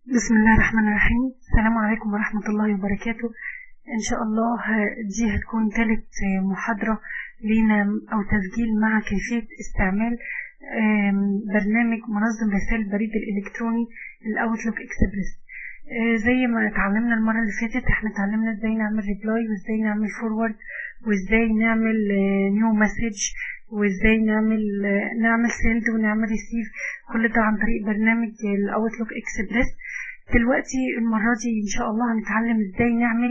بسم الله الرحمن الرحيم السلام عليكم ورحمة الله وبركاته إن شاء الله دي هتكون ثالث محاضرة لينا أو تسجيل مع كيفية استعمال برنامج منظم رسائل البريد الإلكتروني الأوتلوك إكسبريس زي ما اتعلمنا المرة اللي فاتت احنا اتعلمنا ازاي نعمل ريبلاي وازاي نعمل فورورد وازاي نعمل نيو مسج وازاي نعمل نعمل سند ونعمل ريسيف كل ده عن طريق برنامج الاوتلوك اكسبريس دلوقتي المرة دي ان شاء الله هنتعلم ازاي نعمل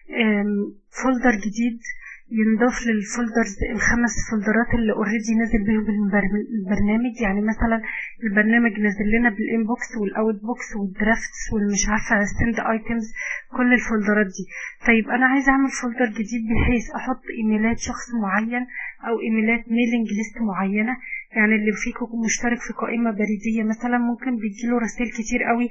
فولدر جديد ينضاف للفولدرز الخمس فولدرات اللي اوريدي نازل بيهم البرنامج يعني مثلا البرنامج نازل لنا بالانبوكس والاوت بوكس والدرافتس والمش عارفه ستند ايتمز كل الفولدرات دي طيب انا عايزه اعمل فولدر جديد بحيث احط ايميلات شخص معين او ايميلات ميلينج ليست معينه يعني اللي فيكم مشترك في قائمه بريديه مثلا ممكن بيجيله رسائل كتير قوي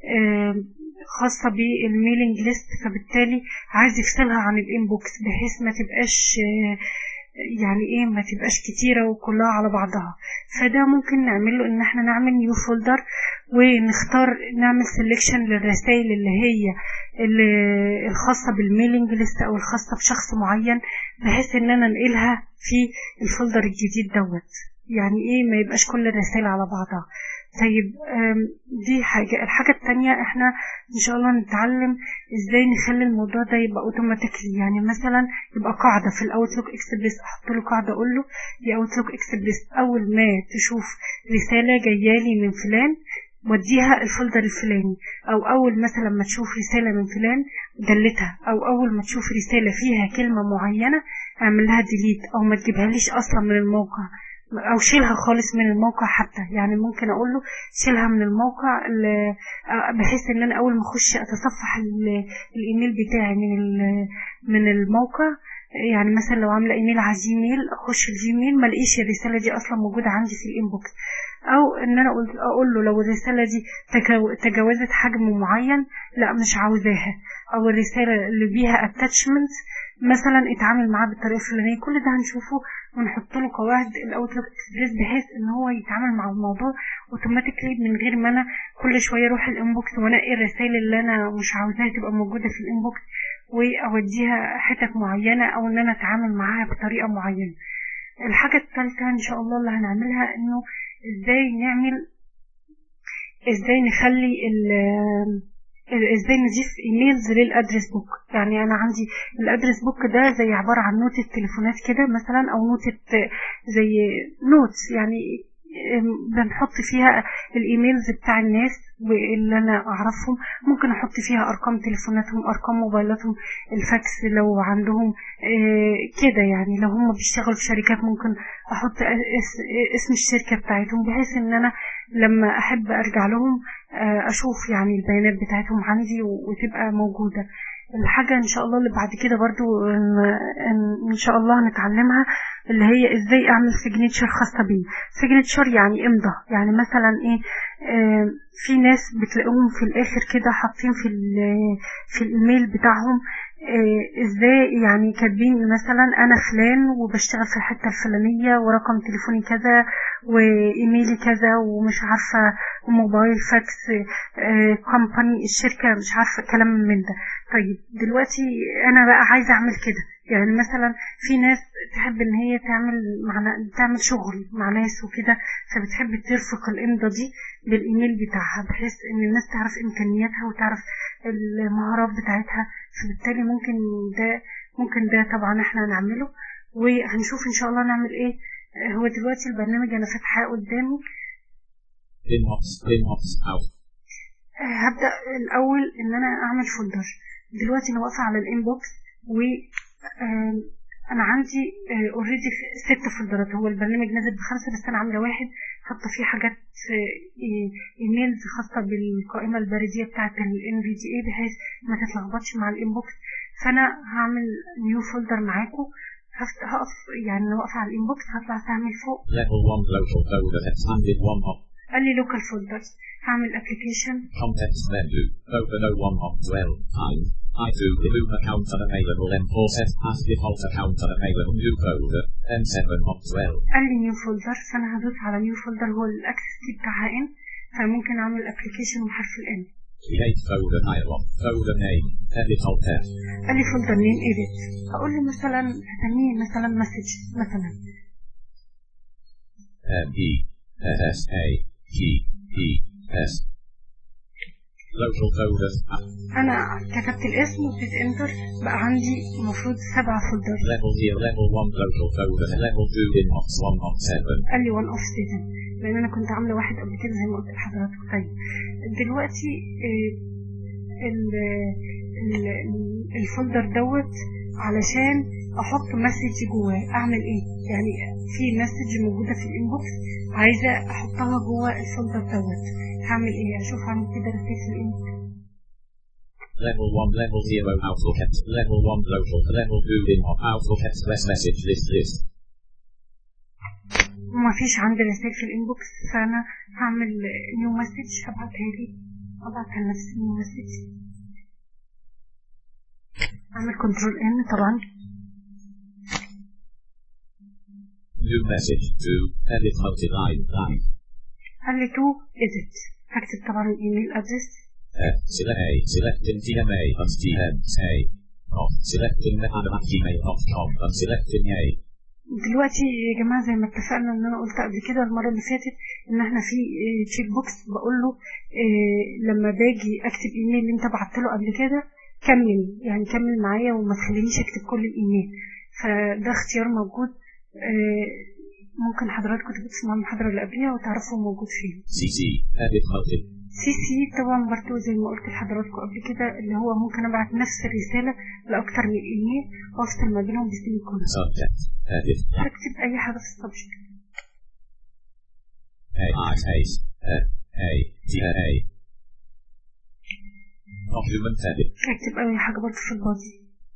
خاصة بالميلينج ليست فبالتالي عايز يفصلها عن الانبوكس بحيث ما تبقاش يعني ايه ما تبقاش كتيرة وكلها على بعضها فده ممكن نعمله ان احنا نعمل نيو فولدر ونختار نعمل سيلكشن للرسائل اللي هي اللي الخاصة بالميلينج ليست او الخاصة بشخص معين بحيث ان انا انقلها في الفولدر الجديد دوت يعني ايه ما يبقاش كل الرسائل على بعضها طيب دي حاجة الحاجة التانية احنا ان شاء الله نتعلم ازاي نخلي الموضوع ده يبقى اوتوماتيكلي يعني مثلا يبقى قاعدة في الاوتلوك اكسبريس احط له قاعدة اقول له يا اوتلوك اكسبريس اول ما تشوف رسالة جايالي من فلان وديها الفولدر الفلاني او اول مثلا ما تشوف رسالة من فلان دلتها او اول ما تشوف رسالة فيها كلمة معينة اعمل لها ديليت او ما تجيبها ليش اصلا من الموقع او شيلها خالص من الموقع حتى يعني ممكن اقول له شيلها من الموقع بحيث ان انا اول ما اخش اتصفح الايميل بتاعي من من الموقع يعني مثلا لو عامله ايميل على جيميل اخش الجيميل ما الاقيش الرساله دي اصلا موجوده عندي في الانبوكس او ان انا اقول له لو الرساله دي تجاوزت حجم معين لا مش عاوزاها او الرساله اللي بيها اتاتشمنت مثلا اتعامل معاه بالطريقه الفلانيه كل ده هنشوفه ونحط له قواعد الاوتلوك اكسبريس بحيث ان هو يتعامل مع الموضوع اوتوماتيكلي من غير ما انا كل شويه اروح الانبوكس وانقي الرسائل اللي انا مش عاوزاها تبقى موجوده في الانبوكس واوديها حتت معينه او ان انا اتعامل معاها بطريقه معينه الحاجه الثالثه ان شاء الله اللي هنعملها انه ازاي نعمل ازاي نخلي ازاي نضيف ايميلز للادرس بوك يعني انا عندي الادرس بوك ده زي عباره عن نوتة تليفونات كده مثلا او نوتة زي نوتس يعني بنحط فيها الايميلز بتاع الناس واللي انا اعرفهم ممكن احط فيها ارقام تليفوناتهم ارقام موبايلاتهم الفاكس لو عندهم كده يعني لو هم بيشتغلوا في شركات ممكن احط اسم الشركه بتاعتهم بحيث ان انا لما احب ارجع لهم اشوف يعني البيانات بتاعتهم عندي وتبقى موجوده الحاجة ان شاء الله اللي بعد كده برضو ان, إن شاء الله هنتعلمها اللي هي ازاي اعمل سيجنتشر خاصة بي سيجنتشر يعني امضة يعني مثلا ايه آه في ناس بتلاقوهم في الاخر كده حاطين في في الايميل بتاعهم آه ازاي يعني كاتبين مثلا انا فلان وبشتغل في الحته الفلانيه ورقم تليفوني كذا وايميلي كذا ومش عارفه موبايل فاكس آه كومباني الشركه مش عارفه كلام من ده طيب دلوقتي انا بقى عايزه اعمل كده يعني مثلا في ناس تحب ان هي تعمل معنا تعمل شغل مع ناس وكده فبتحب ترفق الامضه دي بالايميل بتاعها بحيث ان الناس تعرف امكانياتها وتعرف المهارات بتاعتها فبالتالي ممكن ده ممكن ده طبعا احنا هنعمله وهنشوف ان شاء الله نعمل ايه هو دلوقتي البرنامج انا فاتحاه قدامي هبدا الاول ان انا اعمل فولدر دلوقتي انا واقفه على الانبوكس و انا عندي اوريدي ست فولدرات هو البرنامج نازل بخمسه بس انا عامله واحد حاطه فيه حاجات ايميلز خاصه بالقائمه البريديه بتاعه الان في دي اي بحيث ما تتلخبطش مع الانبوكس فانا هعمل نيو فولدر معاكم هقف يعني واقفه على الانبوكس هطلع سهم فوق Level 1 local folder expanded 1 hop. قال لي لوكال فولدرز هعمل ابلكيشن Context menu. Open 01 hop 12. Time. I2 remove account unavailable M4 set as default account unavailable new folder. M7 hop 12. قال لي نيو فولدر فانا هدوس على نيو فولدر هو الاكسس كي بتاعها ان فممكن اعمل ابلكيشن وحرف الان Create folder dialog. Folder name. Edit alt F. قال لي فولدر نيم ايديت هقول له مثلا هسميه مثلا مسج مثلا M E S A T E S. Local folders. App. انا كتبت الاسم واديت انتر بقى عندي المفروض سبع فولدر Level 0, level 1 local folder. Level 2 inbox 1 of 7. قال لي وان اوف سيزون لان انا كنت عامله واحد قبل كده زي ما قلت لحضرتك طيب دلوقتي آه، ال- ال- ال- الفولدر دوت علشان احط مسج جواه اعمل ايه يعني في مسج موجوده في الانبوكس عايزه احطها جوه الفولدر دوت هعمل ايه اشوف اعمل كده ريسيت في الانبوكس Level 1, level 0 Outlook Ex- Level 1 local. Level 2 inbox Outlook Express message list list. وما فيش عندي رسائل في الانبوكس فانا هعمل نيو مسج هبعتها لي ابعتها لنفسي نيو مسج اعمل كنترول ان طبعا New message 2. Edit multi-line line. قال لي تو ازت هكتب طبعا الايميل ادرس F. Select A. Select in TMA and TMA. Off. Select in gmail.com and select in A. دلوقتي يا جماعه زي ما اتفقنا ان انا قلت قبل كده المره اللي فاتت ان احنا في تشيك بوكس بقول له إيه، لما باجي اكتب ايميل اللي انت بعت له قبل كده كمل يعني كمل معايا وما تخلينيش اكتب كل الايميل فده اختيار موجود إيه، ممكن حضراتكم تبقوا تسمعوا المحاضره اللي قبليها وتعرفوا موجود فين CC. Edit multi. سي سي طبعا برضو زي ما قلت لحضراتكم قبل كده اللي هو ممكن ابعت نفس الرساله لاكتر من ايميل وافصل ما بينهم بسيمي كولن Subject. Edit. هكتب اي حاجه في السبجكت A. I. Space. F. A. T. A. Document edit. هكتب اي حاجه برضو في البادي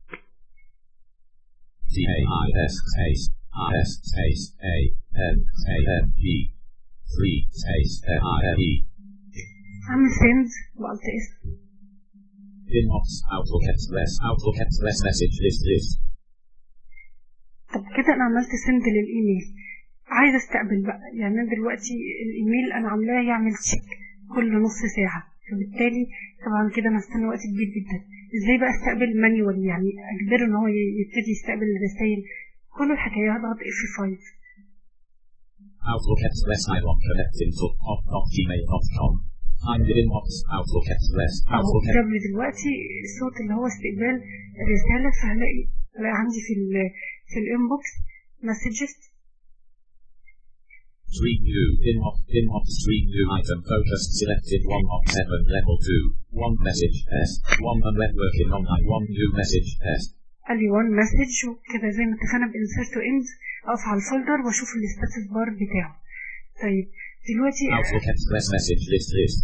T. A. I. S. Space. I. S. Space. A. N. A. N. E. 3. Space. F. I. L. E. اعمل سند وقلت اسم Inbox. Outlook Express. Outlook Express message list list. طب كده انا عملت سند للايميل عايزه استقبل بقى يعني انا دلوقتي الايميل انا عاملاه يعمل تشيك كل نص ساعه فبالتالي طبعا كده انا هستنى وقت كبير جدا ازاي بقى استقبل مانيوال يعني اجبره ان هو ي- يبتدي يستقبل الرسائل كل الحكايه هضغط اف 5 Outlook Express iLog connecting to hot.gmail.com. Find the inbox. Outlook Express. اهو Outlook جاب لي دلوقتي الصوت اللي هو استقبال الرساله فهلاقي هلاقي عندي في ال في الانبوكس مسجز Stream view. Inbox. Inbox. Stream view item focused selected 1 of 7 level 2. 1 message S. 1 and networking online 1 new message S. قال لي وان مسج وكده زي ما اتفقنا بانسرت واند اقف على الفولدر واشوف الستاتس بار بتاعه طيب دلوقتي Outlook Express message list list.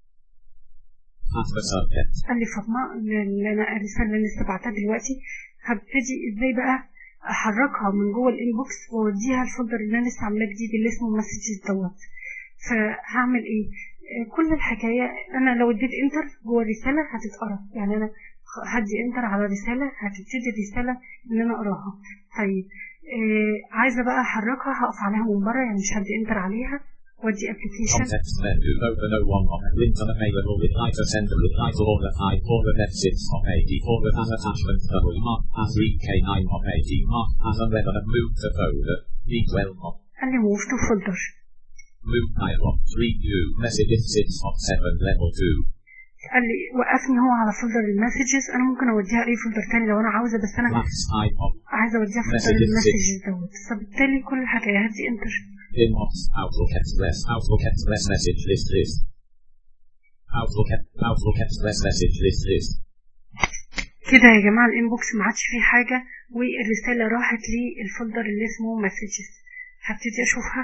Password subject. قال لي فاطمه اللي انا الرساله اللي لسه بعتها دلوقتي هبتدي ازاي بقى احركها من جوه الانبوكس واوديها الفولدر اللي انا لسه عاملاه جديد اللي اسمه مسجز دوت فهعمل ايه آه، كل الحكايه انا لو اديت انتر جوه الرساله هتتقرا يعني انا خ- هدي انتر على رساله هتبتدي الرساله ان انا اقراها طيب آه عايزه بقى احركها هقف عليها من بره يعني مش هدي انتر عليها وادي ابلكيشن Context menu. Open 01 of link unavailable. Reply to sender. Reply to order 5. Forward F6 of 80. Forward as attachment W. Mark as read K9 of 80. Mark as unread and move to folder. B12 of قال لي موف تو فولدر move dialog. 3 view. Message 6 of 7 level 2. قال لي وقفني هو على فولدر المسجز انا ممكن اوديها اي فولدر تاني لو انا عاوزه بس انا Max 5 of عايزه اوديها فولدر Messages المسجز دوت فبالتالي كل الحكايه هدي انتر inbox. Outlook Express. Outlook Express message list list. Outlook Outlook Express message list list. كده يا جماعه الانبوكس ما عادش فيه حاجه والرساله راحت للفولدر اللي اسمه مسجز هبتدي اشوفها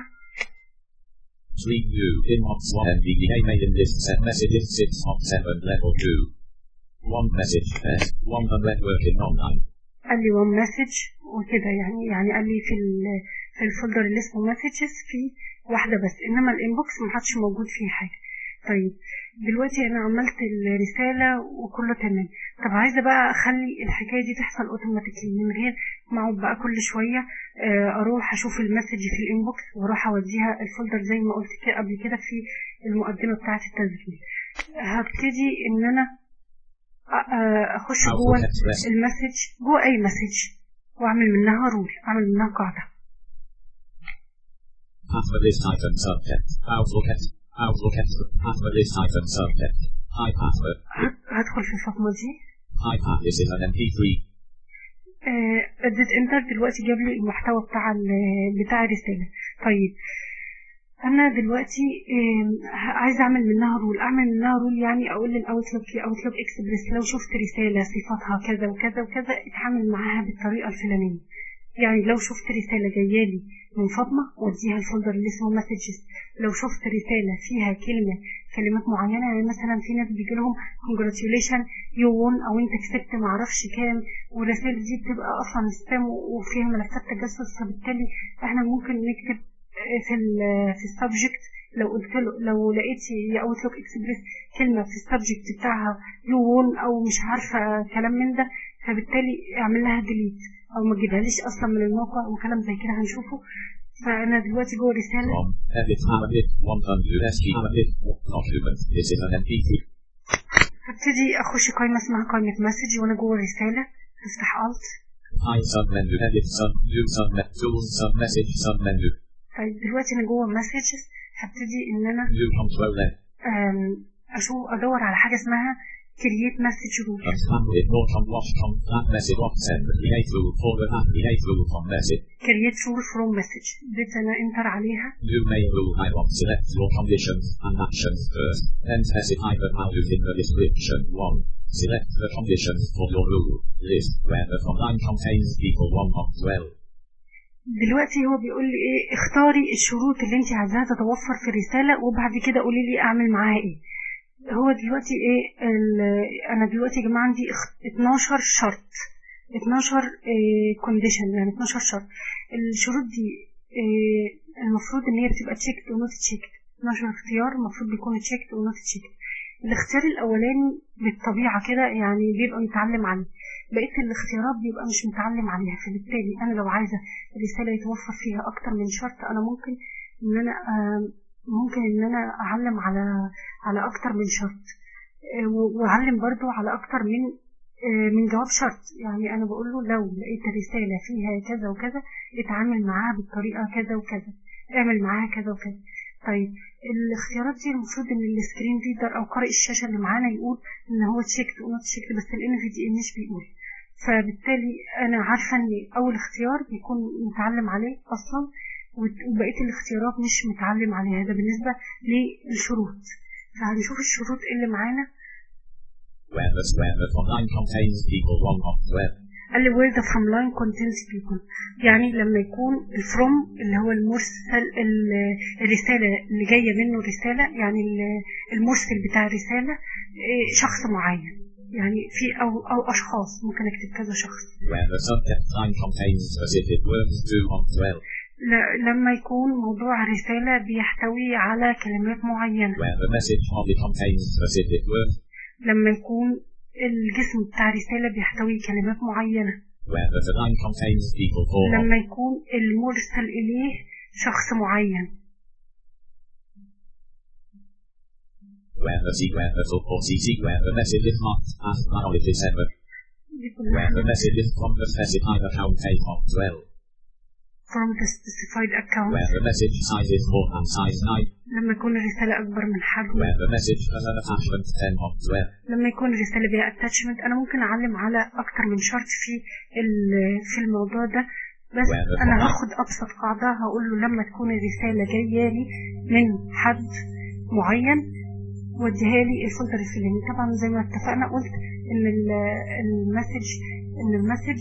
Stream view. Inbox 1 MVD mailing list set messages 6 of 7 level 2. 1 message S. 1 and networking online. قال لي وان مسج وكده يعني يعني قال لي في ال- في الفولدر اللي اسمه مسجز في واحده بس انما الانبوكس ما عادش موجود فيه حاجه طيب دلوقتي انا عملت الرساله وكله تمام طب عايزه بقى اخلي الحكايه دي تحصل اوتوماتيكلي من غير ما اقعد بقى كل شويه آه، اروح اشوف المسج في الانبوكس واروح اوديها الفولدر زي ما قلت كده قبل كده في المقدمه بتاعه التسجيل هبتدي ان انا أ- أ- اخش Outlook جوه Express. المسج جوه اي مسج واعمل منها رول اعمل منها قاعده Password list item subject. Outlook Ex- Outlook Ex- Password list item subject. Hi password. ه- هدخل في الفاطمه دي Hi path. This is an MP3. آه، اديت انتر دلوقتي جاب لي المحتوى بتاع ال- بتاع الرساله طيب انا دلوقتي آم، ه- عايزه اعمل منها رول اعمل منها رول يعني اقول للاوتلوك يا اوتلوك اكسبريس لو شفت رساله صفاتها كذا وكذا وكذا اتعامل معاها بالطريقه الفلانيه يعني لو شفت رساله جايه لي من فاطمه وديها الفولدر اللي اسمه مسجز لو شفت رساله فيها كلمه كلمات معينه يعني مثلا في ناس بيجي لهم congratulation you won او انت كسبت معرفش كام والرسائل دي بتبقى اصلا سبام وفيها ملفات تجسس فبالتالي احنا ممكن نكتب في ال في السبجكت لو قلت له لو لقيت يا اوتلوك اكسبريس كلمه في السبجكت بتاعها يو وون او مش عارفه كلام من ده فبالتالي اعمل لها ديليت او ما تجيبهاليش اصلا من الموقع وكلام زي كده هنشوفه فانا دلوقتي جوه رساله From edit Hamlet 100 SG Hamlet document. This is an MP3. هبتدي اخش قائمه اسمها قائمه مسج وانا جوه الرساله افتح الت Hi sub menu. Edit sub. New sub net. Tools sub message sub menu. طيب دلوقتي انا جوه مسجز هبتدي ان انا New control N. أم، اشوف ادور على حاجه اسمها create message rule And Hamlet more com watch com that message what send. Create rule forward and create rule from message. create rule from message اديت انا انتر عليها New main rule I want select your conditions and actions first. Then specify the values in the description. 1. Select the conditions for your rule list where the combine contains people 1 of 12. دلوقتي هو بيقول لي ايه اختاري الشروط اللي انت عايزاها تتوفر في الرساله وبعد كده قولي لي اعمل معاها ايه هو دلوقتي ايه ال- انا دلوقتي يا جماعه عندي اخ- 12 شرط 12 كونديشن يعني 12 شرط الشروط دي إيه، المفروض ان هي بتبقى تشيكت ونوت تشيكت 12 اختيار المفروض بيكون تشيكت ونوت تشيكت الاختيار الاولاني بالطبيعه كده يعني بيبقى متعلم عليه بقيه الاختيارات بيبقى مش متعلم عليها فبالتالي انا لو عايزه الرساله يتوفر فيها اكتر من شرط انا ممكن ان انا آم، ممكن ان انا اعلم على على اكتر من شرط آه، و- واعلم برضو على اكتر من آه، من جواب شرط يعني انا بقول له لو لقيت الرساله فيها كذا وكذا اتعامل معاها بالطريقه كذا وكذا اعمل معاها كذا وكذا طيب الاختيارات دي المفروض ان السكرين ريدر او قارئ الشاشه اللي معانا يقول ان هو تشيكت ونوت تشيكت بس الان في دي مش بيقول فبالتالي انا عارفه ان اول اختيار بيكون متعلم عليه اصلا وت- وبقيه الاختيارات مش متعلم عليها ده بالنسبه للشروط فهنشوف الشروط اللي معانا Where the where the combine contains people 1 of 12. قال لي where the from line contains people يعني لما يكون الفروم اللي هو المرسل ال- الرسالة اللي جاية منه رسالة يعني ال- المرسل بتاع الرسالة إيه، شخص معين يعني في أو أو أشخاص ممكن أكتب كذا شخص Where the subject line contains specific words 2 of 12. ل- لما يكون موضوع الرسالة بيحتوي على كلمات معينة Where the message body contains specific words. لما يكون الجسم بتاع الرسالة بيحتوي كلمات معينة Where the line contains people 4 of لما يكون المرسل إليه شخص معين Where the C where the sub or CC where the message is marked as priority server. دي كلها Where the message is from the specified account 8 of 12. from the specified account Where the message size is more than size 9. لما يكون الرسالة أكبر من حجم Where the message has an attachment 10 of 12. لما يكون الرسالة بيها attachment أنا ممكن أعلم على أكتر من شرط في ال- في الموضوع ده بس Where the أنا format- هاخد أبسط قاعدة هقول له لما تكون الرسالة جاية لي من حد معين وديها لي الفولدر الفلاني طبعا زي ما اتفقنا قلت ان ال- المسج ان المسج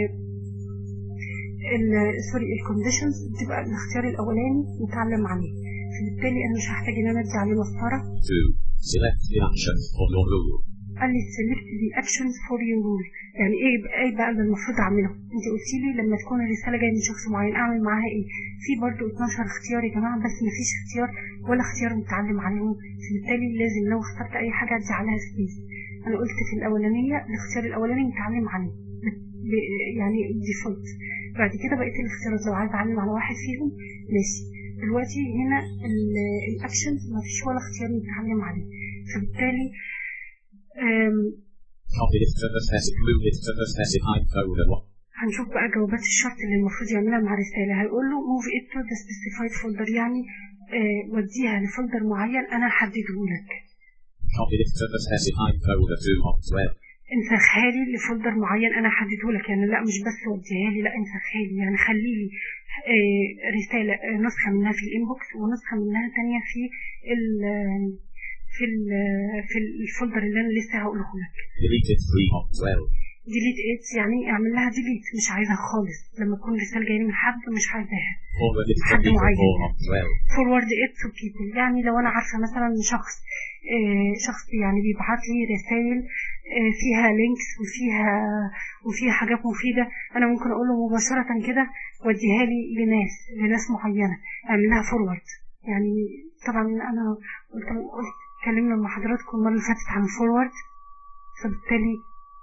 ال- سوري الكونديشنز بتبقى الاختيار الاولاني متعلم عليه فبالتالي انا مش هحتاج ان انا ادي عليه مسطره 2. Select the actions for your rule. قال لي select the actions for your rule يعني ايه بقى ايه بقى اللي المفروض اعمله انت قلتي لي لما تكون الرساله جايه من شخص معين اعمل معاها ايه في برضو 12 اختيار يا جماعه بس مفيش اختيار ولا اختيار متعلم عليهم فبالتالي لازم لو اخترت اي حاجه ادي عليها سبيس انا قلت في الاولانيه الاختيار الاولاني متعلم عليه ب- ب- يعني ديفولت بعد كده بقيت الاختيارات لو عايز اعلم على واحد فيهم ماشي دلوقتي هنا الاكشنز مفيش ولا اختيار متعلم عليه فبالتالي آم، Copy it to the specific, move it to the specified folder. What? هنشوف بقى جوابات الشرط اللي المفروض يعملها مع رسالة هيقول له move it to the specified folder يعني آه، وديها لفولدر معين أنا هحدده لك Copy it to the specified folder to Ops Web. انسخها لي لفولدر معين أنا هحدده لك يعني لا مش بس وديها لي لا انسخها لي يعني خلي لي آه، رسالة آه، نسخة منها في الانبوكس ونسخة منها تانية في ال في ال في الفولدر اللي أنا لسه هقوله لك Delete it 3 Ops Web. ديليت ات يعني اعمل لها ديليت مش عايزها خالص لما تكون رسالة جاية من حد مش عايزاها Forward it to حد people معين. for Ops Web. فورورد ات تو بيبل يعني لو انا عارفه مثلا شخص آه، شخص يعني بيبعت لي رسائل آه، فيها لينكس وفيها وفيها حاجات مفيده انا ممكن اقول له مباشره كده وديها لي لناس لناس معينه اعمل لها فورورد يعني طبعا انا قلت قلت اتكلمنا مع حضراتكم المره اللي فاتت عن الفورورد فبالتالي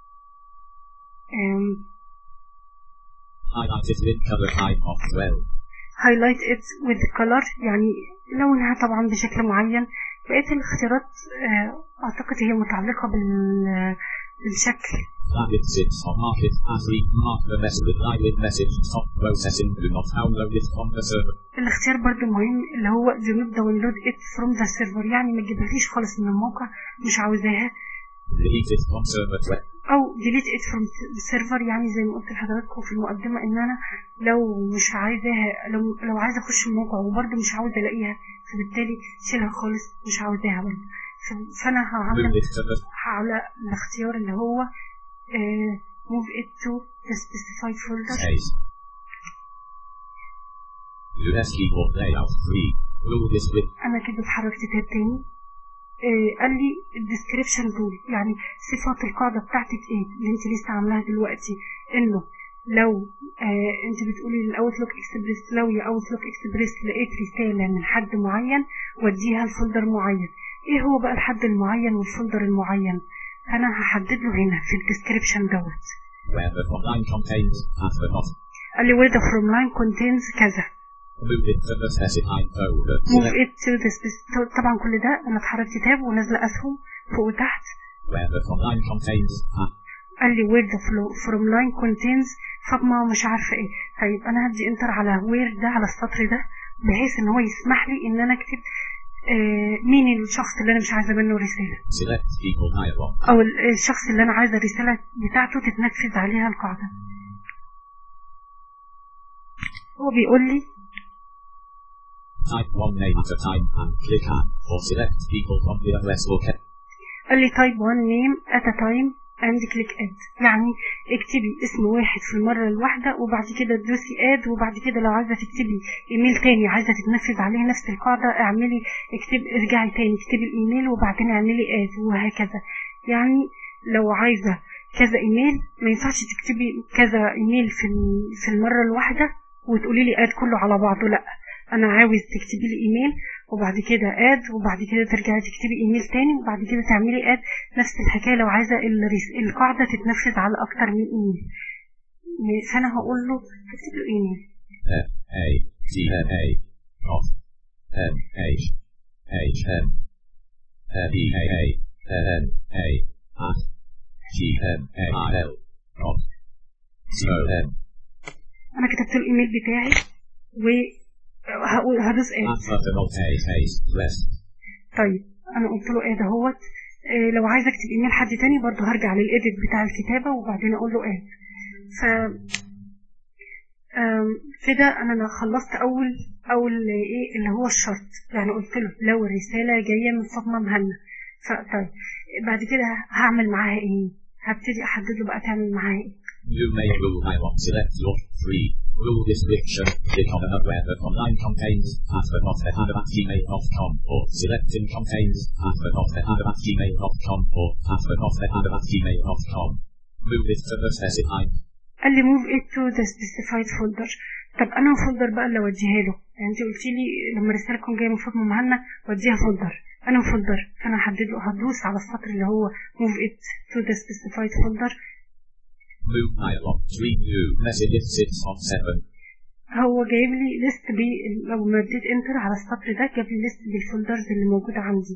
آم، Highlight it with color type Ops Web. highlight it with color يعني لونها طبعا بشكل معين بقية الاختيارات آه، أعتقد هي متعلقة بال- بالشكل Flag it sits on market as read mark the message with live message stop processing do not download it from the server. الاختيار برضو مهم اللي هو do not download it from the server يعني ما تجيبهاليش خالص من الموقع مش عاوزاها Delete it from server to أو delete it from the server يعني زي ما قلت لحضراتكم في المقدمة إن أنا لو مش عايزاها لو, لو عايزة أخش الموقع وبرضو مش عاوزة ألاقيها فبالتالي شيلها خالص مش عاوزاها برضو ف- فأنا هعمل move it to the على الاختيار اللي هو آه، move it to the specified folder space. US keyboard layout 3. Rule this with انا كده اتحركت تاب تاني آه، قال لي الديسكريبشن رول يعني صفات القاعدة بتاعتك ايه اللي انت لسه عاملاها دلوقتي انه لو آه انت بتقولي للاوتلوك اكسبريس لو يا اوتلوك اكسبريس لقيت رسالة من حد معين وديها لفولدر معين ايه هو بقى الحد المعين والفولدر المعين انا هحدد له هنا في الديسكريبشن دوت where the online contains at the bottom. قال لي where the from line contains كذا Move it to the specified folder. move Select it to the specific طبعا كل ده انا اتحركت تاب ونازله اسهم فوق وتحت where the online contains at قال لي where the flow from line contains فاطمه مش عارفه ايه طيب انا هدي انتر على where ده على السطر ده بحيث ان هو يسمح لي ان انا اكتب آه مين الشخص اللي انا مش عايزه منه رساله select people dialog. او ال- الشخص اللي انا عايزه الرساله بتاعته تتنفذ عليها القاعده هو بيقول لي Type one name at a time and click add or select people from the address book. قال لي type one name at a time and click add يعني اكتبي اسم واحد في المرة الواحدة وبعد كده تدوسي add وبعد كده لو عايزة تكتبي ايميل تاني عايزة تتنفذ عليه نفس القاعدة اعملي اكتبي ارجعي تاني اكتبي الايميل وبعدين اعملي add وهكذا يعني لو عايزة كذا ايميل ما ينفعش تكتبي كذا ايميل في ال- في المرة الواحدة وتقولي لي add كله على بعضه لا انا عاوز تكتبي لي ايميل وبعد كده اد وبعد كده ترجعي تكتبي ايميل تاني وبعد كده تعملي اد نفس الحكايه لو عايزه الرس- القاعده تتنفذ على اكتر من ايميل م- فانا هقول له هكتب له ايميل F A T N A dot M H H M F E A A N A at G M A I L dot C O M انا كتبت له الايميل بتاعي وهقول هدوس اد at button alt A space rest. طيب انا قلت له اد اهوت آه، لو عايزه اكتب ايميل حد تاني برضه هرجع للايديت بتاع الكتابه وبعدين اقول له اد ف آم، كده انا أنا خلصت اول اول ايه اللي هو الشرط يعني قلت له لو الرساله جايه من فاطمه مهنا فطيب بعد كده هعمل معاها ايه هبتدي احدد له بقى تعمل معاها ايه You may rule I want select your 3. Rule description. Click on another where the online contains at the not the hand at gmail.com or selecting contains at the not the hand at gmail.com or at the not the hand at gmail.com. Move it to the specified قال لي move it to the specified folder طب انا الفولدر بقى اللي اوديها له يعني انت قلت لي لما الرساله تكون جايه من فاطمه مهنا وديها فولدر انا فولدر فانا هحدد له هدوس على السطر اللي هو move it to the specified folder Move dialog. 3 new messages 6 of 7. هو جايب لي ليست بي لو مديت انتر على السطر ده جاب لي ليست بالفولدرز اللي موجوده عندي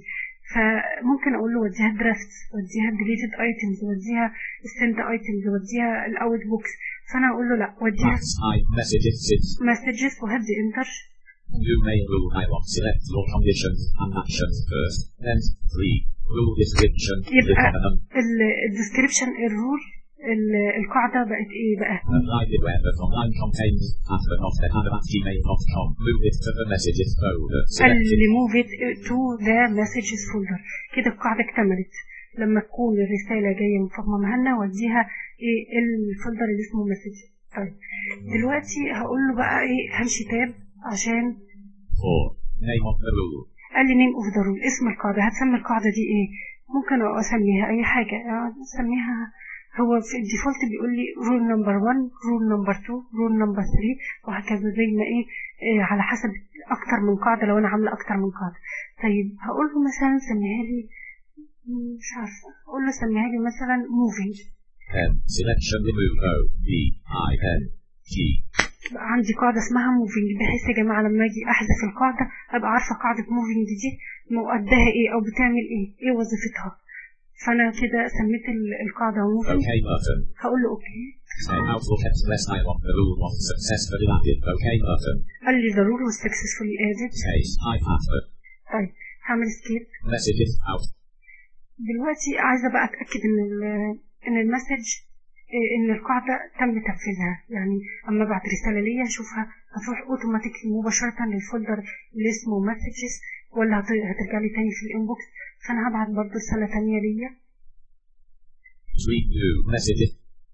فممكن اقول له وديها درافت وديها ديليتد ايتمز وديها سنت ايتمز وديها الاوت بوكس فانا اقول له لا وديها Paths I messages sits. مسجز وهدي انتر New main rule I want select your conditions and actions first. Then 3. Rule description. يبقى Click on them. الديسكريبشن الرول القاعدة بقت ايه بقى Apply the web of online contains admin of the hand at gmail.com. Move it to the messages folder. Select it. اللي move it to the messages folder كده القاعدة اكتملت لما تكون الرسالة جاية من فاطمة مهنا وديها ايه الفولدر اللي اسمه مسج طيب دلوقتي هقول له بقى ايه همشي تاب عشان 4. Name of the rule. قال لي نيم اوف ذا رول اسم القاعدة هتسمي القاعدة دي ايه ممكن اسميها اي حاجة يعني اسميها هو في الديفولت بيقول لي رول نمبر 1 رول نمبر 2 رول نمبر 3 وهكذا زي ما ايه, إيه على حسب اكتر من قاعدة لو انا عاملة اكتر من قاعدة طيب هقول له مثلا سميها لي مش عارفة اقول له سميها لي مثلا موفينج N. Selection remove O. B. I. N. G. بقى عندي قاعدة اسمها موفينج بحيث يا جماعة لما اجي احذف القاعدة ابقى عارفة قاعدة موفينج دي مؤدها ايه او بتعمل ايه ايه وظيفتها فانا كده سميت ال- القاعدة موفينج OK button. هقول له اوكي Say Outlook Express I want the rule was successfully added. OK button. قال لي the rule was successfully added Case I password. طيب هعمل سكيب Messages out. دلوقتي عايزة بقى اتأكد ان ال- ان المسج إيه، ان القاعدة تم تنفيذها يعني اما ابعت رسالة ليا اشوفها هتروح اوتوماتيكلي مباشرة للفولدر اللي اسمه مسجز ولا هت- هترجع لي تاني في الانبوكس فانا هبعت برضه رسالة تانية ليا Tweet new messages.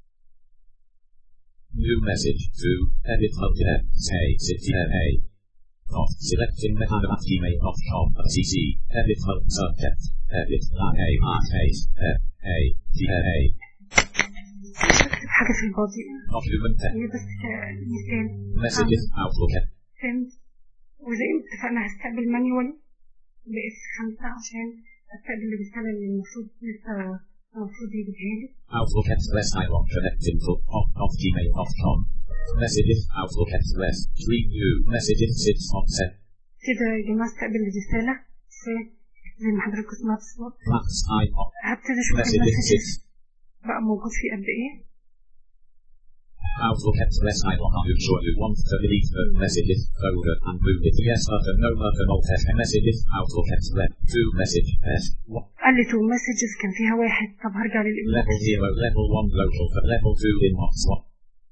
New message to edit multi say CTA. Of selecting the hand at gmail.com cc edit mul subject edit that a heart face f a t a بكتب حاجة في البادي document هي بس مثال messages outlook فهمت وزي ما اتفقنا هستقبل مانيوال بإس خمسة عشان استقبل الرسالة اللي المفروض لسه المفروض يجيبها لي Outlook Express I want connecting to off of gmail.com messages Outlook Express tweet new messages sits on set كده يا جماعة استقبل الرسالة في زي ما حضرتك سمعت الصوت Max I off هبتدي اشوف messages المسجز sits بقى موجود فيه قد ايه Outlook Express I want are you sure you want to delete the messages folder and move it to yes button no button alt F messages Outlook Express to message S what قال لي تو مسجز كان فيها واحد طب هرجع للإنبوكس level 0 level 1 local for level 2 inbox what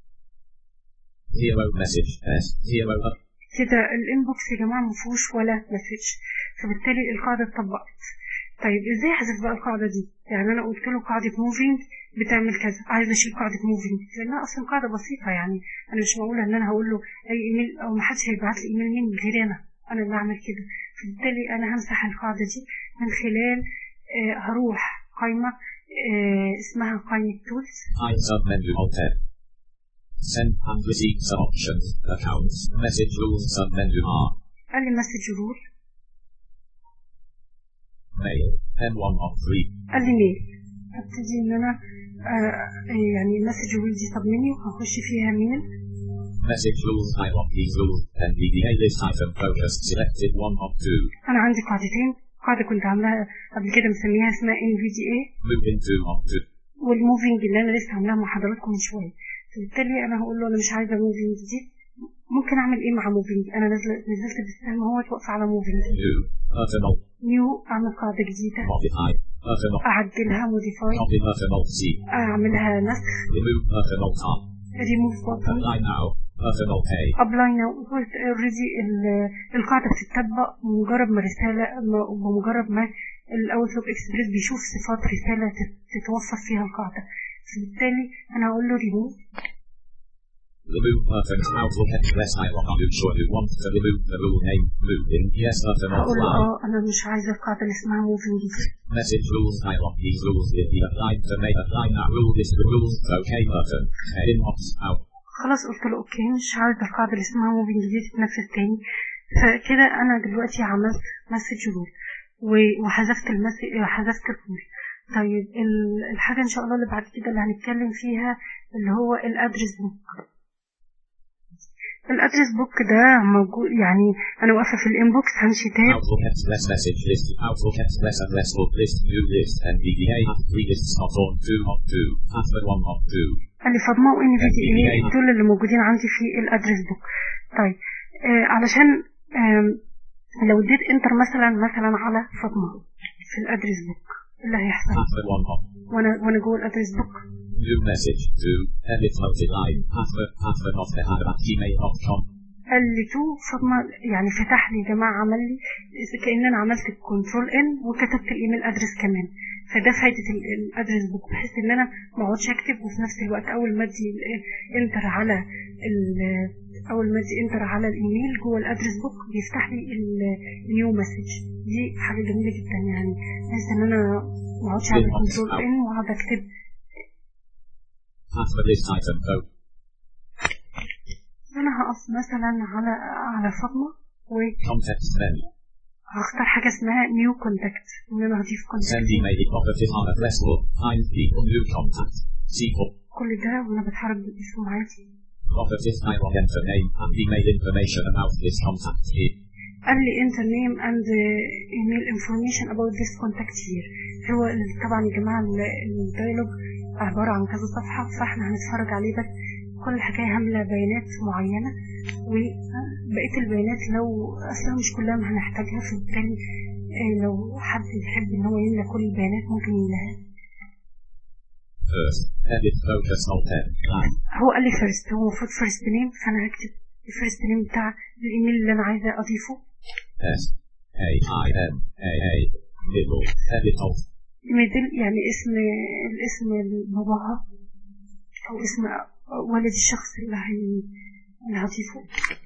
Zero message S zero up كده الانبوكس يا جماعة مفهوش ولا مسج فبالتالي القاعدة اتطبقت طيب ازاي احذف بقى القاعدة دي يعني انا قلت له قاعدة موفينج بتعمل كذا عايز اشيل قاعدة موفينج لانها اصلا قاعدة بسيطة يعني انا مش معقولة ان انا هقول له اي ايميل او محدش هيبعت لي ايميل مني غير انا انا اللي اعمل كده فبالتالي انا همسح القاعدة دي من خلال آه هروح قائمة آه اسمها قائمة تولز I submenu alt F Send and receive options accounts message rules submenu are قال لي مسج رول mail M1 of 3 قال لي ميل ابتدي ان انا آه يعني مسج رول دي سب منيو هخش فيها ميل Message rules I want these rules, then VBA list item focus selected one of two. انا عندي قاعدتين قاعده كنت عاملاها قبل كده مسميها اسمها ان في دي اي Move in two of two. والموفينج اللي انا لسه عاملاها مع حضراتكم من شويه فبالتالي انا هقول له انا مش عايزه موفينج دي ممكن اعمل ايه مع موفينج انا نزلت نزلت بالسهم هو واقفه على موفينج New. Button alt. نيو اعمل قاعده جديده Modify. Button alt. اعدلها موديفاي Copy button alt C. اعملها نسخ Remove button alt R. ريموف بوتن Apply now. Button alt A. ابلاي ناو اوريدي القاعده بتطبق بمجرد ما رساله ما- بمجرد ما الاوتلوك اكسبريس بيشوف صفات رساله تت- تتوفر فيها القاعده فبالتالي انا هقول له ريموف Remove button. Outlook Express I want. Are you sure you want to remove the rule name? Move in. Yes button alt هقول له Y. اه انا مش عايزه القاعده اللي اسمها موفينج دي Message rules I want these rules will be applied to make apply now rule this the rules. OK button. Inbox out. خلاص قلت له اوكي مش عايزه القاعده اللي اسمها موفينج دي تتنفذ تاني فكده انا دلوقتي عملت مسج رول وحذفت المسج حذفت الرول طيب ال- الحاجه ان شاء الله اللي بعد كده اللي هنتكلم فيها اللي هو الادرس بوك الادرس بوك ده موجود يعني انا واقفه في الانبوكس همشي تاب Outlook Express message list. Outlook Express address book list. New list. NVDA. Three lists not on. Two hot two. Password one hot two. قال لي فاطمه وان في دي ايه دول اللي موجودين عندي في الادرس بوك طيب آه علشان آم، لو اديت انتر مثلا مثلا على فاطمه في الادرس بوك إيه اللي هيحصل Password one hot. وانا وانا جوه الادرس بوك New message. Two. Edit multi-line. Password. Password of the at gmail.com. قال لي تو فاطمه يعني فتح لي يا جماعه عمل لي إذا كان انا عملت كنترول ان وكتبت الايميل ادرس كمان فده فايده ال- الادرس بوك بحيث ان انا ما اقعدش اكتب وفي نفس الوقت اول ما ادي ال- انتر على ال- اول ما ادي انتر على الايميل جوه الادرس بوك بيفتح لي النيو مسج دي حاجه جميله جدا يعني بحيث ان انا ما اقعدش اعمل كنترول ان واقعد اكتب Password list item code. انا هقف مثلا على على فاطمه و Context menu. هختار حاجة اسمها نيو كونتاكت ان انا هضيف Send كونتاكت email operative on address book. Find people new contact. SQL. كل ده وانا بتحرك بالاسم عادي Operative I will enter name and email information about this contact here. قال لي enter name and email information about this contact here هو ال- طبعا يا جماعة ال- الدايلوج عبارة عن كذا صفحة فاحنا هنتفرج عليه بس كل حكاية هاملة بيانات معينة وبقية البيانات لو أصلا مش كلها ما هنحتاجها فبالتالي آه، لو حد يحب إن هو يملى كل البيانات ممكن يملاها First. Edit focus alt N. Line. هو قال لي فيرست هو المفروض فيرست نيم فانا هكتب الفيرست نيم بتاع الايميل اللي انا عايزه اضيفه S. A I M A A. Middle. Edit alt. ميدل يعني اسم الاسم باباها او اسم والد الشخص اللي هي اللي هضيفه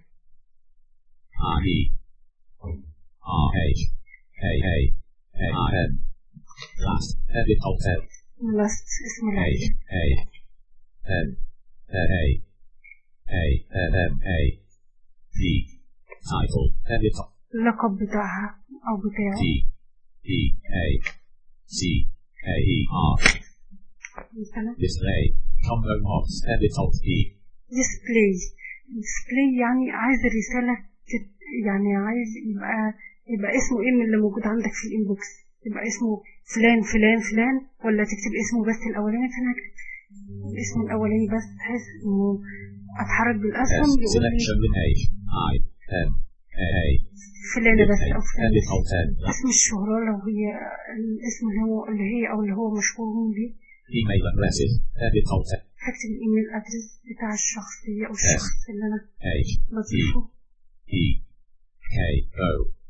R E. R H. A A. A I N. Last. Edit alt N. لاست اسم A العيلة A. N. N A. A N M A. D. Title. Edit alt. اللقب بتاعها او بتاعه D. E A. C. A E R. مثلا Display. Combo box. Edit alt E. ديسبلاي ديسبلاي يعني عايز الرسالة تت يعني عايز يبقى يبقى اسمه ايه من اللي موجود عندك في الانبوكس يبقى اسمه فلان فلان فلان ولا تكتب اسمه بس الاولاني فانا هكتب الاسم الاولاني بس بحيث انه اتحرك بالاسهم S. يقول لي Selection with H. I. N. A A. فلانة بس او فلان Edit بس. alt N. اسم الشهرة لو هي الاسم اللي هو اللي هي او اللي هو مشهور بيه Email addresses. Edit alt N. هكتب الايميل ادرس بتاع الشخصية او الشخص اللي انا H. بضيفه E. K. O.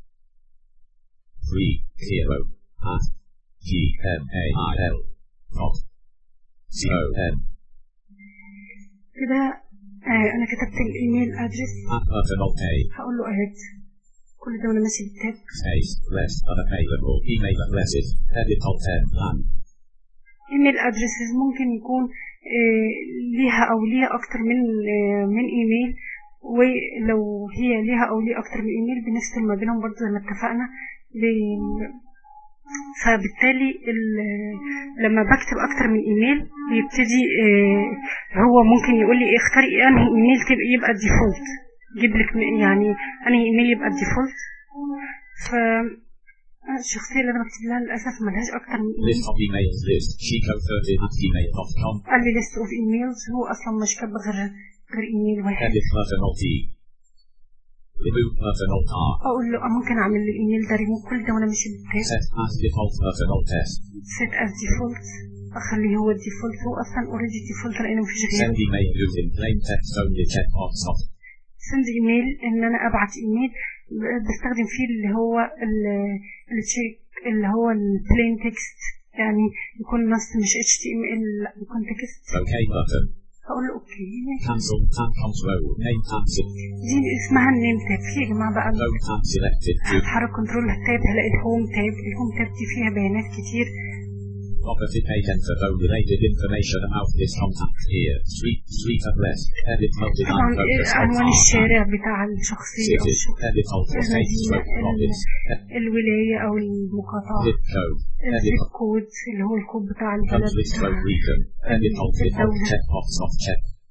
3. 0. At. G. M. A. I. L. Dot. C. O. N. كده آه انا كتبت الايميل ادرس At button alt A. هقول له اد كل ده وانا ماشي بالتاب Space. Less unavailable. Email addresses. Edit alt N. LAN. ايميل ادرسز ممكن يكون آه ليها او ليها اكتر من آه من ايميل ولو هي ليها او ليه اكتر من ايميل بنفصل ما بينهم برضه زي ما اتفقنا ب- فبالتالي ال- لما بكتب اكتر من ايميل بيبتدي آه هو ممكن يقول لي اختاري انهي ايميل تبقى يبقى الديفولت جيب لك م- يعني انهي ايميل يبقى الديفولت ف الشخصية اللي أنا بكتب لها للأسف ملهاش أكتر من إيميل List of emails list. Chico30 at gmail.com. قال لي list of emails هو أصلا مش كاتب غير غير إيميل واحد Edit button alt E. Remove button alt R. أقول له آه ممكن أعمل الإيميل ده ريموف كل ده وأنا ماشي بالتاب Set as default button alt S. set as default أخليه هو الديفولت هو أصلا اوريدي ديفولت لأنه مفيش غيره Send email using plain text only checkbox off. سند ايميل ان انا ابعت ايميل ب- بستخدم فيه اللي هو ال- التشيك اللي هو البلين تكست يعني يكون نص مش اتش تي ام ال لا يكون تكست OK button. اقول له اوكي Cancel tab control. Name tab set. دي اسمها النيم تاب في يا جماعه بقى Home tab selected. To هتحرك كنترول تاب هلاقي الهوم تاب الهوم تاب دي فيها بيانات كتير property page enter phone related information about this contact here. Street street address. Edit طبعا multi-line focus alt عنوان R. الشارع بتاع الشخصيه او City. الشخص Edit alt state المدينه stroke province. ال- الولايه او المقاطعه Zip code. Edit الزيب كود اللي هو الكود بتاع البلد country بتاعها stroke region. Edit alt default الدولة. checkbox off check.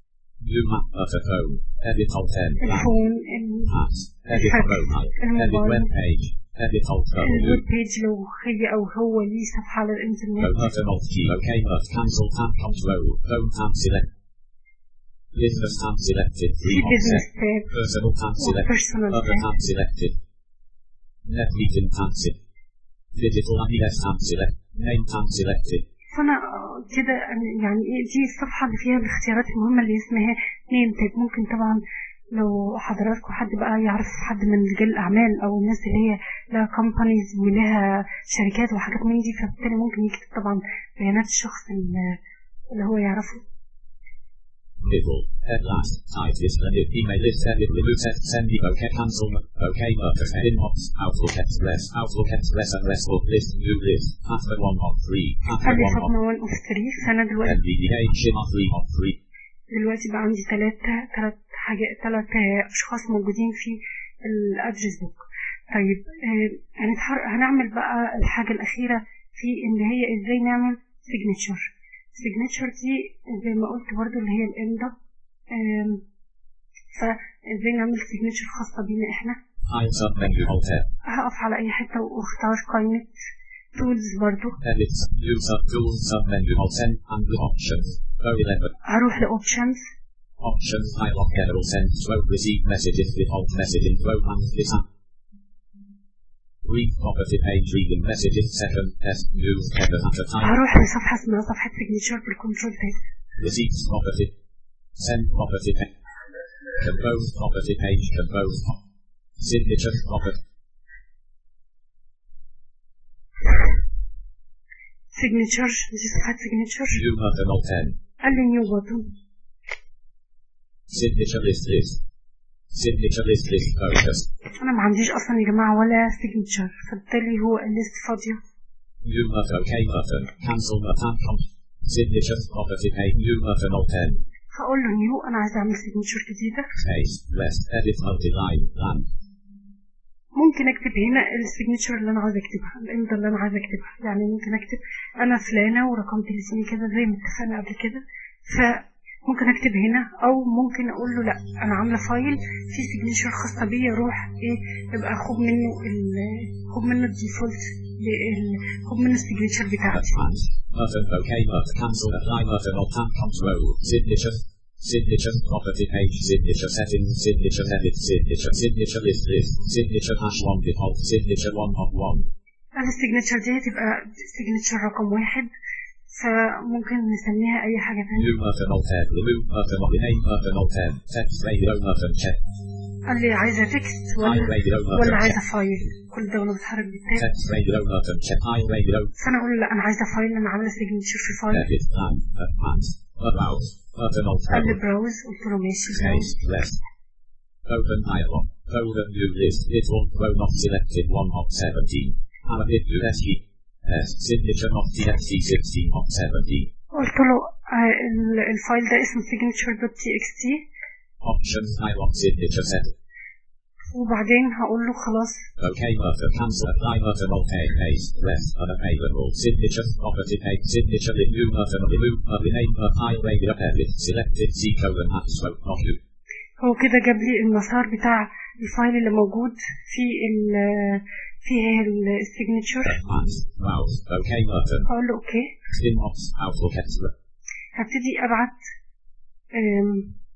New map Murphy phone. Edit alt 10. Back. الفون ال- Apps. Edit الحاجة. mobile. Edit الموبايل. web page. Edit alt الويب W. بيج لو هي او هو ليه صفحة على Go الانترنت button alt G. OK Murph. Cancel tab control. Phone tab select. Business tab selected. في 3 بزنس offset. تاب Personal tab selected. وبيرسونال Other تاب tab selected. Net meeting tab selected. Digital IDS tab selected. Name tab selected. فانا آه، كده أنا يعني ايه دي الصفحة اللي فيها الاختيارات المهمة اللي اسمها نيم تاج ممكن طبعا لو حضراتكم حد بقى يعرف حد من رجال الأعمال أو الناس اللي هي لها كومبانيز ولها شركات وحاجات من دي فبالتالي ممكن يكتب طبعا بيانات الشخص اللي اللي هو يعرفه Middle. At last. Site list and if email list edit remove set send the OK cancel. OK Murphy. Inbox. Outlook Express. Outlook Express and RESTful list. New list. Password 1 of 3. قال Password لي 1 of فاطمة وان اوف 3 فأنا دلوقتي NVDA شما 3 of 3. دلوقتي بقى عندي ثلاثة ثلاث حاجات ثلاث أشخاص موجودين في الأدرس بوك طيب آه، هنتحر... هنعمل بقى الحاجة الأخيرة في إن هي إزاي نعمل سيجنتشر سيجنتشر دي زي ما قلت برضو اللي هي الإمضة آم، فإزاي نعمل سيجنتشر خاصة بينا إحنا Hide sub menu alter. هقف على أي حتة واختار قائمة تولز برضو Edit. New sub tools sub menu alter. And the options. O11. هروح لأوبشنز Options dialog general send swope receive messages default message info and this app. Read property page reading messages second S news header at a time. هروح لصفحة اسمها صفحة سيجنتشر بالكنترول تاب Receipts property. Send property page. Compose property page compose. po- Signature property. سيجنتشر دي صفحة سيجنتشر New button alt 10. قال لي نيو بوتن Signature list list. Signature list list focus. انا ما عنديش اصلا يا جماعه ولا سيجنتشر فبالتالي هو الليست فاضيه New button OK button. Cancel button com. Signature property page. New button alt 10. هقول له نيو انا عايزه اعمل سيجنتشر جديده Space. Rest. Edit multi-line. Land. ممكن اكتب هنا السيجنتشر اللي انا عايزه اكتبها الامضه اللي انا عايزه اكتبها يعني ممكن اكتب انا فلانه ورقم تليفوني كده زي ما اتفقنا قبل كده فممكن اكتب هنا او ممكن اقول له لا انا عامله فايل فيه سيجنتشر خاصه بيا روح ايه يبقى خد منه ال خد منه الديفولت ال- خد منه السيجنتشر بتاعتي Advance. Button OK button. Cancel apply button alt tab control. Signature. Signature property page. Signature settings. Signature edit. Signature. Signature list list. Signature hash 1 default. Signature 1 of 1. انا السيجنتشر دي هتبقى سيجنتشر رقم واحد فممكن نسميها اي حاجه تانية New button alt tab. Remove button of name button alt tab. Text radio button check. قال لي عايزه تكست I ولا radio ولا button check. عايزه فايل كل ده وانا بتحرك بالتاب Text radio button check. I radio. فانا اقول له لا انا عايزه فايل انا عامله سيجنتشر في فايل Edit plan. Advance. Browse. Button alt قال tab. لي براوز قلت له ماشي براوز Space. Left. Open dialog. Folder new list. It will throw not selected 1 of 17. Alabit USG. S. Signature not TXT 16 of 17. قلت له آه، ال- الفايل ده اسمه signature دوت تي اكس تي Options dialog signature set. وبعدين هقول له خلاص OK button cancel apply button OK paste rest unavailable signature property page signature in new button remove uh, rename uh, high radio edit selected C colon at swope not you. هو كده جاب لي المسار بتاع الفايل اللي موجود في ال في السيجنتشر Advanced browse OK button هقول له اوكي inbox outlook extra هبتدي ابعت آم،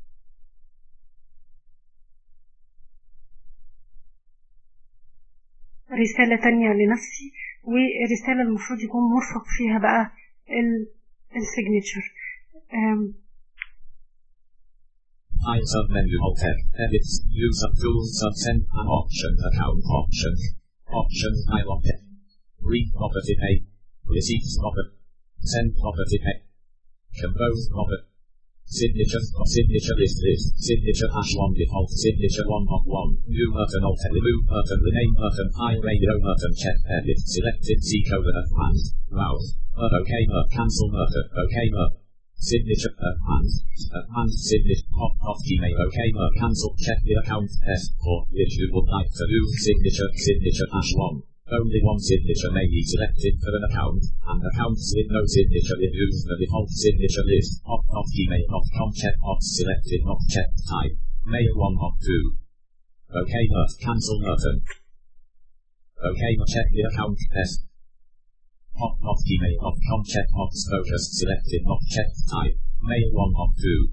رسالة تانية لنفسي ورسالة المفروض يكون مرفق فيها بقى السيجنتشر Hide sub menu alter edits user tools sub send an option account options options dialog read property page receipts property send property page compose property Signature of signature list list. Signature hash one default. Signature one of one. New button alter. Remove button. Rename button. High radio button. Check edit. Selected C colon advanced. Browse. But OK but cancel button. OK but. Signature advanced. Advanced signature. Pop off email. OK but cancel. Check the account S for which you would like to do. Signature. Signature hash one. Only one signature may be selected for an account, and accounts with no signature remove the default signature list. Opt not gmail.com check box selected not check type. Mail 1 of 2. OK but cancel button. OK check the account test. Opt not gmail.com check box focus selected not check type. Mail 1 of 2.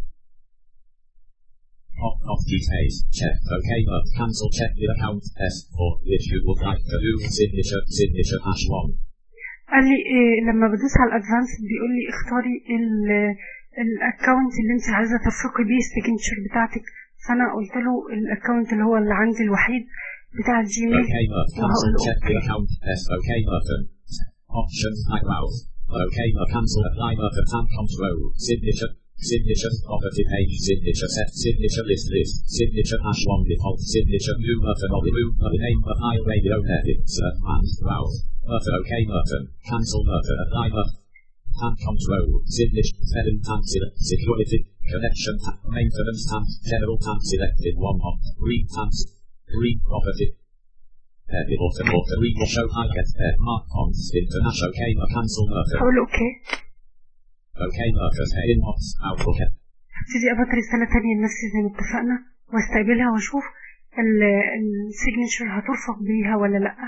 Opt not details. Check OK but cancel check the account test or if you would like to do signature signature hash 1. قال لي إيه لما بدوس على الادفانس بيقول لي اختاري الاكونت اللي انت عايزه ترفقي بيه السيجنتشر بتاعتك فانا قلت له الاكونت اللي هو اللي عندي الوحيد بتاع الجيميل OK but cancel وهقول له check the اوكي account test OK button. Options type out. OK but cancel apply button and control. Signature. Signature property page signature set signature list list signature hash 1 default signature new button or remove button name but I radio edit and browse button OK button cancel button apply button and control signature seven tab select security connection tab maintenance tab general tab selected one of read tabs read property edit auto auto read or show I get uh, mark on international OK but cancel button هقول له اوكي OK button inbox outlook هبتدي ابعت رساله تانية لنفسي زي ما اتفقنا واستقبلها واشوف السيجنتشر هترفق بيها ولا لا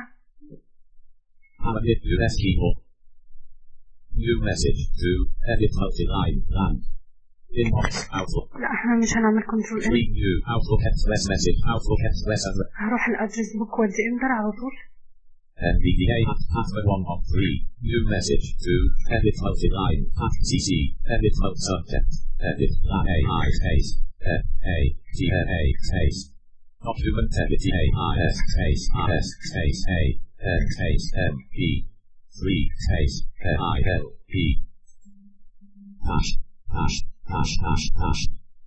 Edit US keyboard. New message to edit multi-line land. Inbox Outlook. لا احنا مش هنعمل كنترول ان Read new Outlook Express message. Outlook Express and هروح الادرس بوك وادي اندر على طول NVDA at password 1 of 3. New message to edit multi-line at CC. Edit multi subject. Edit lan AI space. F A T A space. Document edit A I S space I S space A N space M E. 3 space I L P. Hash. Hash. Hash. Hash. Hash.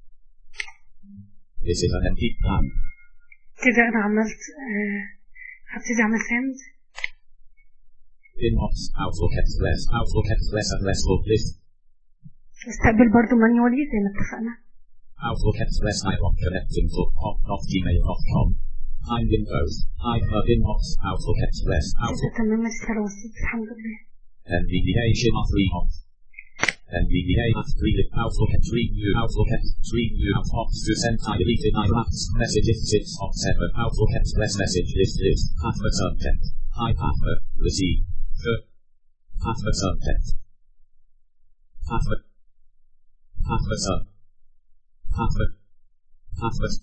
This is an empty plan. كده انا عملت آه، هبتدي اعمل سند Inbox Outlook Express. Outlook Express address book list. استقبل برضو مانيوالي زي ما اتفقنا Outlook Express I want connecting to pop.gmail.com. Find infos. iCloud inbox. Outlook Express. كده Outlook. تمام الرسالة وصلت الحمد لله NVDA Shima 3 hot. NVDA at 3 Outlook at 3 new Outlook at 3 new hot to send I deleted I maps messages 6 hot 7 Outlook Express message list list password subject I password receive the password subject password password sub password password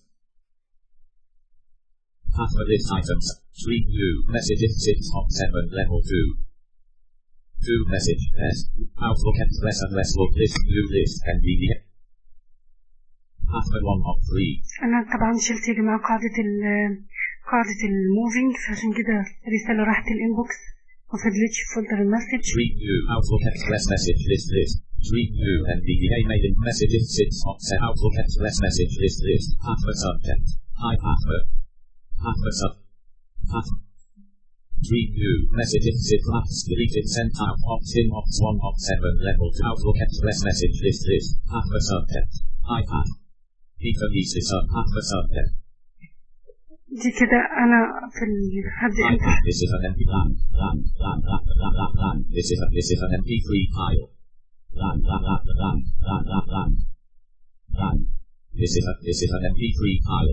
password list items 3 new messages 6 hot 7 level 2 2 message S. Outlook Express address book list new list NVDA. Password 1 of 3. انا طبعا شلت يا جماعة قاعدة ال قاعدة الموفينج فعشان كده الرسالة راحت الانبوكس ما فضلتش في فولدر المسج 3 new Outlook Express message list list. 3 new NVDA mailing messages 6 of set Outlook Express message list list. Password subject. Hi password. Password sub. Password. 3 new messages 6 maps deleted sent out opt in opt 1 opt 7 level 2 Outlook Express message list list. Password subject. iPad. Peter Lisa sub password subject. دي كده انا في ال هبدأ انت iPad. This is an MP land, land, land, land, land, land, land. This is a, this is an MP3 file. Land, land, land, land, land, land, land. Land. This is a, this is an MP3 file.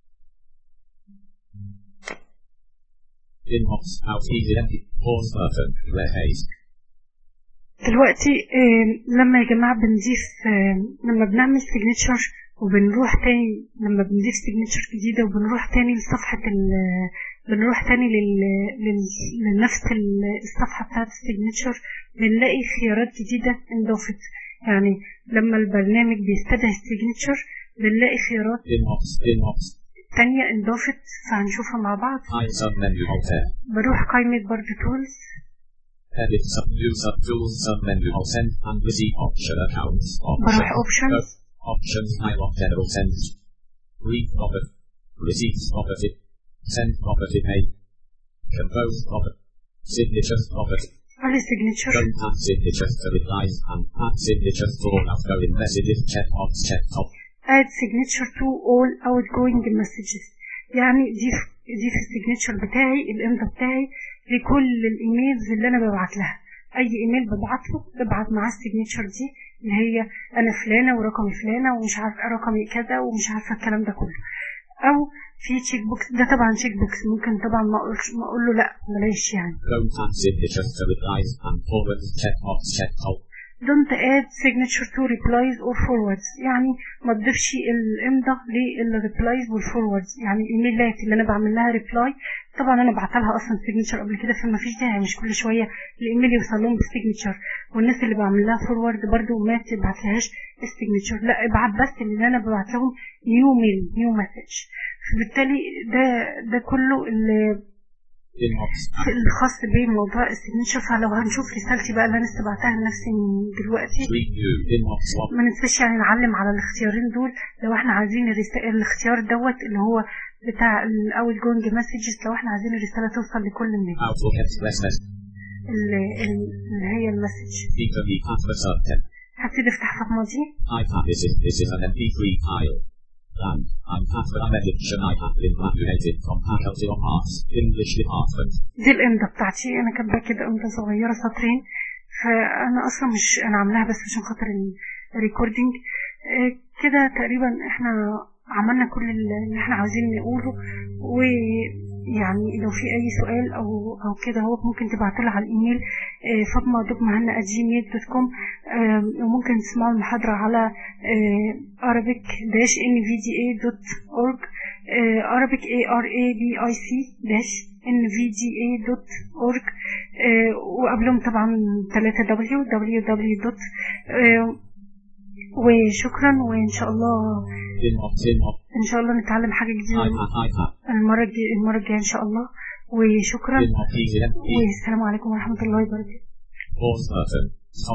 Inbox, out, easy, empty, pause button, red haze. دلوقتي آه، لما يا جماعة بنضيف آه، لما بنعمل سيجنتشر وبنروح تاني لما بنضيف سيجنتشر جديدة وبنروح تاني لصفحة ال بنروح تاني لل... لل... لنفس ال- الصفحة بتاعت السيجنتشر بنلاقي خيارات جديدة انضافت يعني لما البرنامج بيستدعي السيجنتشر بنلاقي خيارات Inbox, inbox, تانية انضافت فهنشوفها مع بعض I sub menu alter. بروح قائمة برضه تولز Edit sub new sub tools sub menu alt send and receive option accounts. Option. بروح اوبشنز Options I want general send. Read property. Receipts property. Send property pay. Compose property. Signatures property. على سيجنتشر Don't add signatures to replies and add signatures to all outgoing messages. Check box check top. add signature to all outgoing messages يعني ضيف ضيف السيجنتشر بتاعي الامضة بتاعي لكل الايميلز اللي انا ببعت لها اي ايميل ببعت له ببعت معاه السيجنتشر دي اللي هي انا فلانه ورقمي فلانه ومش عارفه رقمي كذا ومش عارفه الكلام ده كله او في تشيك بوكس ده طبعا تشيك بوكس ممكن طبعا ما اقولش ما اقول له لا بلاش يعني Don't add signatures to replies and forwards checkbox checked off. don't add signature to replies or forwards يعني ما تضيفش الامضة للريبلايز والفوروردز يعني الايميلات اللي انا بعمل لها ريبلاي طبعا انا بعت لها اصلا سيجنتشر قبل كده فما فيش داعي مش كل شويه الايميل يوصل لهم بالسيجنتشر والناس اللي بعمل لها فورورد برضو ما تبعتلهاش السيجنتشر لا ابعت بس اللي انا ببعت لهم نيو ميل نيو مسج فبالتالي ده ده كله اللي Inbox. الخاص بموضوع السيجنتشر فلو هنشوف رسالتي بقى اللي انا لسه بعتها لنفسي من دلوقتي Preview. Inbox one. ما ننساش يعني نعلم على الاختيارين دول لو احنا عايزين الرسالة الاختيار دوت اللي هو بتاع الاول جونج مسجز لو احنا عايزين الرسالة توصل لكل الناس Outlook Express message. اللي, اللي هي المسج Peter V. Password certain. هبتدي افتح فاطمة دي iPad is in, this is an MP3 file. And, I'm Catherine Medication iPad been graduated from Faculty of Arts, English Department. دي الامضة بتاعتي انا كاتبة كده امضة صغيرة سطرين فانا اصلا مش انا عاملاها بس عشان خاطر الريكوردينج آه، كده تقريبا احنا عملنا كل اللي احنا عاوزين نقوله ويعني لو في اي سؤال او او كده هو ممكن تبعتوا على الايميل آه، فاطمه دوت مهنا جيميل دوت كوم وممكن تسمعوا المحاضره على arabic dash nvda دوت org arabic a r a b i c dash nvda دوت org وقبلهم طبعا 3 w www دوت وشكرا وان شاء الله Inbox, inbox. ان شاء الله نتعلم حاجه جديده iPad, iPad. المره الجايه المره الجايه ان شاء الله وشكرا Inbox, easy MP. والسلام عليكم ورحمه الله وبركاته Pause button.